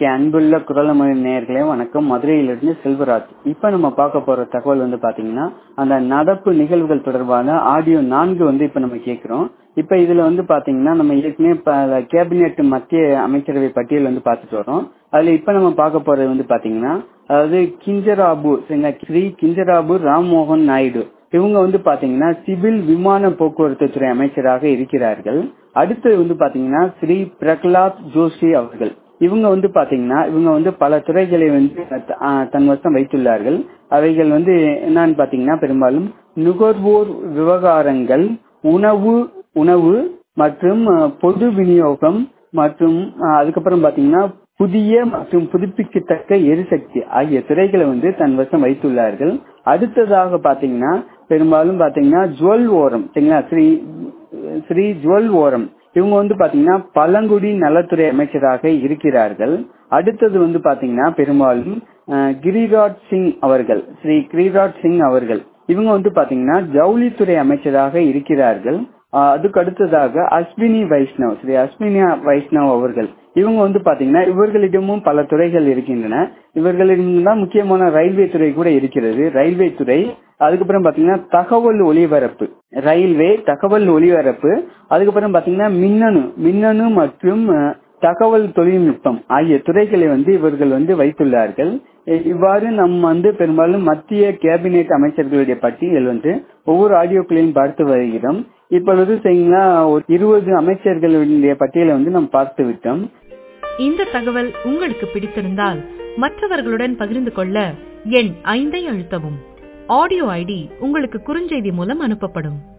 இன்னைக்கு அன்புள்ள குரலமொழி நேயர்களே வணக்கம் மதுரையிலிருந்து செல்வராஜ் இப்ப நம்ம பார்க்க போற தகவல் வந்து பாத்தீங்கன்னா அந்த நடப்பு நிகழ்வுகள் தொடர்பான ஆடியோ நான்கு வந்து இப்ப நம்ம கேட்கிறோம் இப்ப இதுல வந்து பாத்தீங்கன்னா நம்ம ஏற்கனவே ப- கேபினெட் மத்திய அமைச்சரவை பட்டியல் வந்து பார்த்துட்டு வரோம் அதுல இப்ப நம்ம பார்க்க போறது வந்து பாத்தீங்கன்னா அதாவது கிஞ்சராபு சரிங்களா ஸ்ரீ கிஞ்சராபு ராம்மோகன் நாயுடு இவங்க வந்து பாத்தீங்கன்னா சிவில் விமான போக்குவரத்து துறை அமைச்சராக இருக்கிறார்கள் அடுத்து வந்து பாத்தீங்கன்னா ஸ்ரீ பிரகலாத் ஜோஷி அவர்கள் இவங்க வந்து பாத்தீங்கன்னா இவங்க வந்து பல துறைகளை வந்து அஹ், தன் வசம் வைத்துள்ளார்கள் அவைகள் வந்து என்னன்னு பாத்தீங்கன்னா பெரும்பாலும் நுகர்வோர் விவகாரங்கள் உணவு உணவு மற்றும் அஹ், பொது விநியோகம் மற்றும் அஹ், அதுக்கப்புறம் பாத்தீங்கன்னா புதிய மற்றும் புதுப்பிக்கத்தக்க எரிசக்தி ஆகிய துறைகளை வந்து தன் வசம் வைத்துள்ளார்கள் அடுத்ததாக பாத்தீங்கன்னா பெரும்பாலும் பாத்தீங்கன்னா ஜுவல் ஓரம் சரிங்களா ஸ்ரீ ஸ்ரீ ஜுவல் ஓரம் இவங்க வந்து பாத்தீங்கன்னா பழங்குடி நலத்துறை அமைச்சராக இருக்கிறார்கள் அடுத்தது வந்து பாத்தீங்கன்னா பெரும்பாலும் அஹ், கிரிராஜ் சிங் அவர்கள் ஸ்ரீ கிரிராஜ் சிங் அவர்கள் இவங்க வந்து பாத்தீங்கன்னா ஜவுளித்துறை அமைச்சராக இருக்கிறார்கள் அஹ், அதுக்கு அடுத்ததாக அஸ்வினி வைஷ்ணவ் ஸ்ரீ அஸ்வினி வைஷ்ணவ் அவர்கள் இவங்க வந்து பாத்தீங்கன்னா இவர்களிடமும் பல துறைகள் இருக்கின்றன இவர்களிடம் தான் முக்கியமான ரயில்வே துறை கூட இருக்கிறது ரயில்வே துறை அதுக்கப்புறம் பாத்தீங்கன்னா தகவல் ஒலிபரப்பு ரயில்வே தகவல் ஒலிபரப்பு அதுக்கப்புறம் பாத்தீங்கன்னா மின்னணு மின்னணு மற்றும் அஹ், தகவல் தொழில்நுட்பம் ஆகிய துறைகளை வந்து இவர்கள் வந்து வைத்துள்ளார்கள் இ- இவ்வாறு நம் வந்து பெரும்பாலும் மத்திய கேபினெட் அமைச்சர்களுடைய பட்டியல் வந்து ஒவ்வொரு ஆடியோக்களையும் பார்த்து வருகிறோம் இப்பொழுது சரிங்களா ஒரு இருபது அமைச்சர்களுடைய பட்டியலை வந்து நாம் பார்த்து விட்டோம் இந்த தகவல் உங்களுக்கு பிடித்திருந்தால் மற்றவர்களுடன் பகிர்ந்து கொள்ள எண் ஐந்தை அழுத்தவும் ஆடியோ ஐடி உங்களுக்கு குறுஞ்செய்தி மூலம் அனுப்பப்படும்